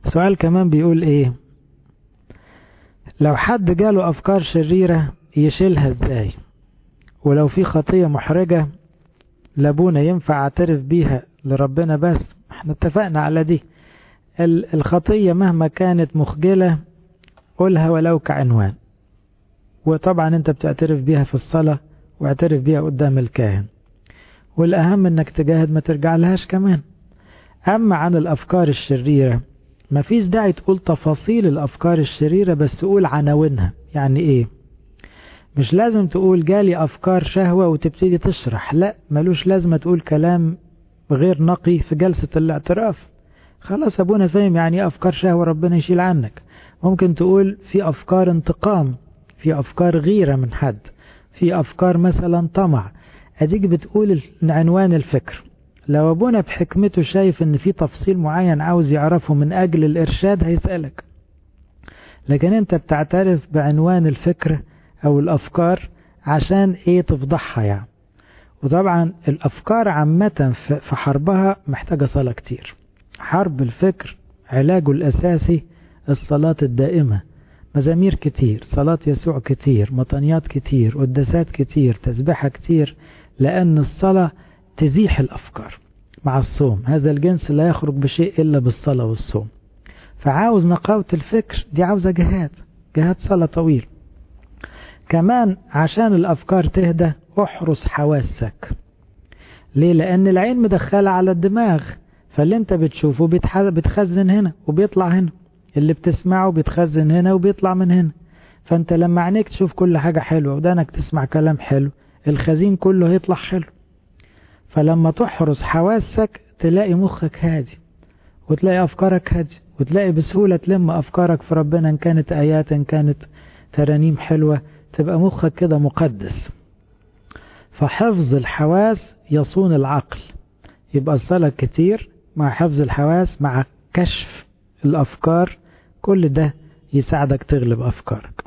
سؤال كمان بيقول ايه لو حد جاله افكار شريرة يشيلها ازاي ولو في خطية محرجة لابونا ينفع اعترف بيها لربنا بس احنا اتفقنا على دي الخطية مهما كانت مخجلة قولها ولو كعنوان وطبعا انت بتعترف بيها في الصلاة واعترف بيها قدام الكاهن والأهم انك تجاهد ما ترجع لهاش كمان أما عن الأفكار الشريرة مفيش داعي تقول تفاصيل الأفكار الشريرة بس قول عناوينها يعني إيه مش لازم تقول جالي أفكار شهوة وتبتدي تشرح لا ملوش لازمة تقول كلام غير نقي في جلسة الاعتراف خلاص أبونا فاهم يعني إيه أفكار شهوة ربنا يشيل عنك ممكن تقول في أفكار انتقام في أفكار غيرة من حد في أفكار مثلا طمع أديك بتقول عنوان الفكر لو أبونا بحكمته شايف إن في تفصيل معين عاوز يعرفه من أجل الإرشاد هيسألك لكن أنت بتعترف بعنوان الفكر أو الأفكار عشان إيه تفضحها يعني وطبعا الأفكار عامة في حربها محتاجة صلاة كتير حرب الفكر علاجه الأساسي الصلاة الدائمة مزامير كتير صلاة يسوع كتير مطنيات كتير قداسات كتير تسبحة كتير لأن الصلاة تزيح الأفكار مع الصوم هذا الجنس لا يخرج بشيء إلا بالصلاة والصوم فعاوز نقاوة الفكر دي عاوزة جهاد جهاد صلاة طويل كمان عشان الأفكار تهدى احرس حواسك ليه لأن العين مدخلة على الدماغ فاللي انت بتشوفه بتخزن هنا وبيطلع هنا اللي بتسمعه بيتخزن هنا وبيطلع من هنا فانت لما عينيك تشوف كل حاجة حلوة ودانك تسمع كلام حلو الخزين كله هيطلع حلو فلما تحرس حواسك تلاقي مخك هادي وتلاقي أفكارك هادي وتلاقي بسهولة تلم أفكارك في ربنا إن كانت آيات إن كانت ترانيم حلوة تبقى مخك كده مقدس فحفظ الحواس يصون العقل يبقى الصلاة كتير مع حفظ الحواس مع كشف الأفكار كل ده يساعدك تغلب أفكارك